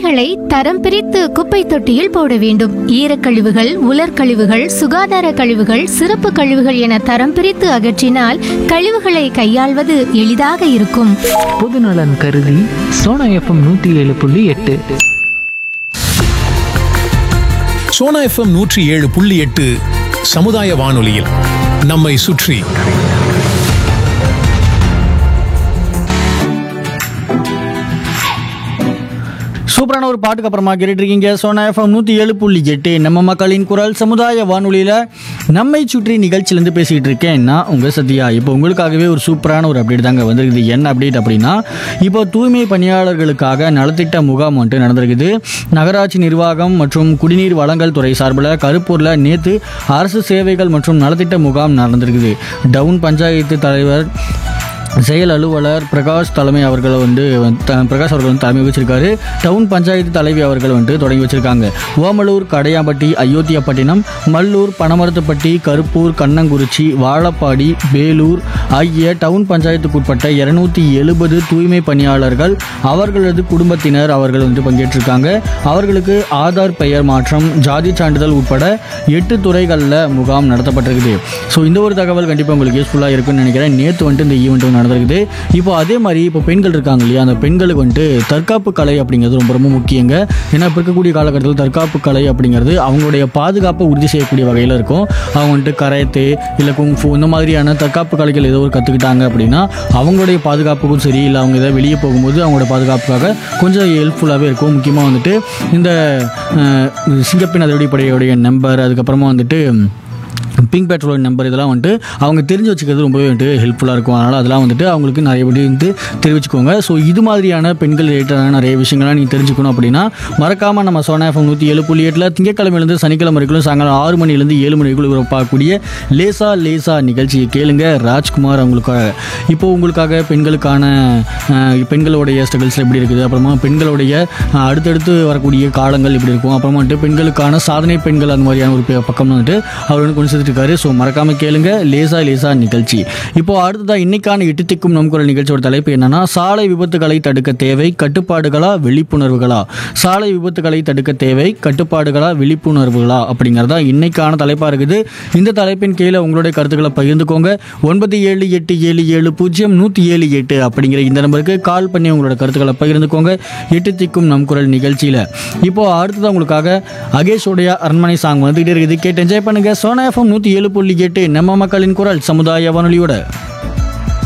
கழிவுகளை தரம் பிரித்து குப்பை தொட்டியில் போட வேண்டும் ஈரக்கழிவுகள் உலர்கழிவுகள் சுகாதார கழிவுகள் சிறப்பு கழிவுகள் என தரம் பிரித்து அகற்றினால் கழிவுகளை கையாள்வது எளிதாக இருக்கும் பொதுநலன் கருதி சோனா எஃப்எம் நூற்றி ஏழு புள்ளி எட்டு சோனா எஃப்எம் நூற்றி ஏழு புள்ளி எட்டு சமுதாய வானொலியில் நம்மை சுற்றி சூப்பரான ஒரு பாட்டுக்கு அப்புறமா கேட்டுட்டு இருக்கீங்க சோனா எஃப்எம் நூற்றி ஏழு புள்ளி எட்டு நம்ம மக்களின் குரல் சமுதாய வானொலியில் நம்மை சுற்றி நிகழ்ச்சியிலேருந்து பேசிக்கிட்டு இருக்கேன் நான் உங்கள் சத்யா இப்போ உங்களுக்காகவே ஒரு சூப்பரான ஒரு அப்டேட் தாங்க வந்திருக்குது என்ன அப்டேட் அப்படின்னா இப்போ தூய்மை பணியாளர்களுக்காக நலத்திட்ட முகாம் வந்துட்டு நடந்திருக்குது நகராட்சி நிர்வாகம் மற்றும் குடிநீர் வழங்கல் துறை சார்பில் கருப்பூரில் நேற்று அரசு சேவைகள் மற்றும் நலத்திட்ட முகாம் நடந்திருக்குது டவுன் பஞ்சாயத்து தலைவர் செயல் அலுவலர் பிரகாஷ் தலைமை அவர்களை வந்து த- பிரகாஷ் அவர்கள் வந்து தலைமை வச்சிருக்காரு டவுன் பஞ்சாயத்து தலைவி அவர்கள் வந்து தொடங்கி வச்சிருக்காங்க ஓமலூர் கடையாம்பட்டி அயோத்தியாப்பட்டினம் மல்லூர் பனமரத்துப்பட்டி கருப்பூர் கண்ணங்குறிச்சி வாழப்பாடி வேலூர் ஆகிய டவுன் பஞ்சாயத்துக்குட்பட்ட இருநூத்தி எழுபது தூய்மை பணியாளர்கள் அவர்களது குடும்பத்தினர் அவர்கள் வந்து பங்கேற்றிருக்காங்க அவர்களுக்கு ஆதார் பெயர் மாற்றம் ஜாதி சான்றிதழ் உட்பட எட்டு துறைகளில் முகாம் நடத்தப்பட்டிருக்குது ஸோ இந்த ஒரு தகவல் கண்டிப்பாக உங்களுக்கு யூஸ்ஃபுல்லாக இருக்கும்னு நினைக்கிறேன் நேற்று வந்துட்டு இந்த ஈவெண்ட் நடந்திருக்குது இப்போ அதே மாதிரி இப்போ பெண்கள் இருக்காங்க இல்லையா அந்த பெண்களுக்கு வந்துட்டு தற்காப்பு கலை அப்படிங்கிறது ரொம்ப ரொம்ப முக்கியங்க ஏன்னா இப்போ இருக்கக்கூடிய காலகட்டத்தில் தற்காப்பு கலை அப்படிங்கிறது அவங்களுடைய பாதுகாப்பை உறுதி செய்யக்கூடிய வகையில் இருக்கும் அவங்க வந்துட்டு கராத்தே இல்லை குங்ஃபு இந்த மாதிரியான தற்காப்பு கலைகள் ஏதோ ஒரு கற்றுக்கிட்டாங்க அப்படின்னா அவங்களுடைய பாதுகாப்புக்கும் சரி இல்லை அவங்க ஏதாவது வெளியே போகும்போது அவங்களோட பாதுகாப்புக்காக கொஞ்சம் ஹெல்ப்ஃபுல்லாகவே இருக்கும் முக்கியமாக வந்துட்டு இந்த அஹ், சிங்கப்பெண் அதிரடிப்படையுடைய நம்பர் அதுக்கப்புறமா வந்துட்டு பிங்க் பெட்ரோல் நம்பர் இதெல்லாம் வந்துட்டு அவங்க தெரிஞ்சு வச்சுக்கிறது ரொம்பவே வந்துட்டு ஹெல்ப்ஃபுல்லாக இருக்கும் அதனால் அதெல்லாம் வந்துட்டு அவங்களுக்கு நிறைய படி வந்து தெரிவிச்சுக்கோங்க ஸோ இது மாதிரியான பெண்கள் ரிலேட்டடான நிறைய விஷயங்கள்லாம் நீங்கள் தெரிஞ்சுக்கணும் அப்படின்னா மறக்காமல் நம்ம சோனா எஃப்எம் நூற்றி ஏழு புள்ளி எட்டில் திங்கக்கிழமையிலேருந்து சனிக்கிழமை வரைக்கும் சாயங்காலம் ஆறு மணிலேருந்து ஏழு மணிக்குள்ள பார்க்கக்கூடிய லேசா லேசா நிகழ்ச்சியை கேளுங்க ராஜ்குமார் அவங்களுக்காக இப்போ உங்களுக்காக பெண்களுக்கான அஹ், பெண்களுடைய ஸ்ட்ரகிள்ஸ் எப்படி இருக்குது அப்புறமா பெண்களுடைய அஹ், அடுத்தடுத்து வரக்கூடிய காலங்கள் எப்படி இருக்கும் அப்புறமா வந்துட்டு பெண்களுக்கான சாதனை பெண்கள் அந்த மாதிரியான ஒரு பே- பக்கம் வந்துட்டு அவர் வந்து கொண்டு சேர்த்துட்டு இருக்காரு ஸோ மறக்காம கேளுங்க லேசா லேசா நிகழ்ச்சி இப்போ அடுத்ததாக இன்னைக்கான எட்டு திக்கும் நம் குரல் நிகழ்ச்சியோட தலைப்பு என்னன்னா சாலை விபத்துகளை தடுக்க தேவை கட்டுப்பாடுகளா விழிப்புணர்வுகளா சாலை விபத்துகளை தடுக்க தேவை கட்டுப்பாடுகளா விழிப்புணர்வுகளா அப்படிங்கிறதா இன்னைக்கான தலைப்பாக இருக்குது இந்த தலைப்பின் கீழே உங்களுடைய கருத்துக்களை பகிர்ந்துக்கோங்க ஒன்பது ஏழு எட்டு ஏழு ஏழு பூஜ்ஜியம் நூற்றி ஏழு எட்டு அப்படிங்கிற இந்த நம்பருக்கு கால் பண்ணி உங்களோட கருத்துக்களை பகிர்ந்துக்கோங்க எட்டு திக்கும் நம் குரல் நிகழ்ச்சியில் இப்போ அடுத்தது உங்களுக்காக அகேஷோடைய அரண்மனை சாங் வந்துகிட்டே இருக்குது கேட்டு என்ஜாய் பண்ணுங்க சோனா எஃப்எம் நூற்றி ஏழு புள்ளி எட்டு நம்ம மக்களின் குரல் சமுதாய வானொலியோட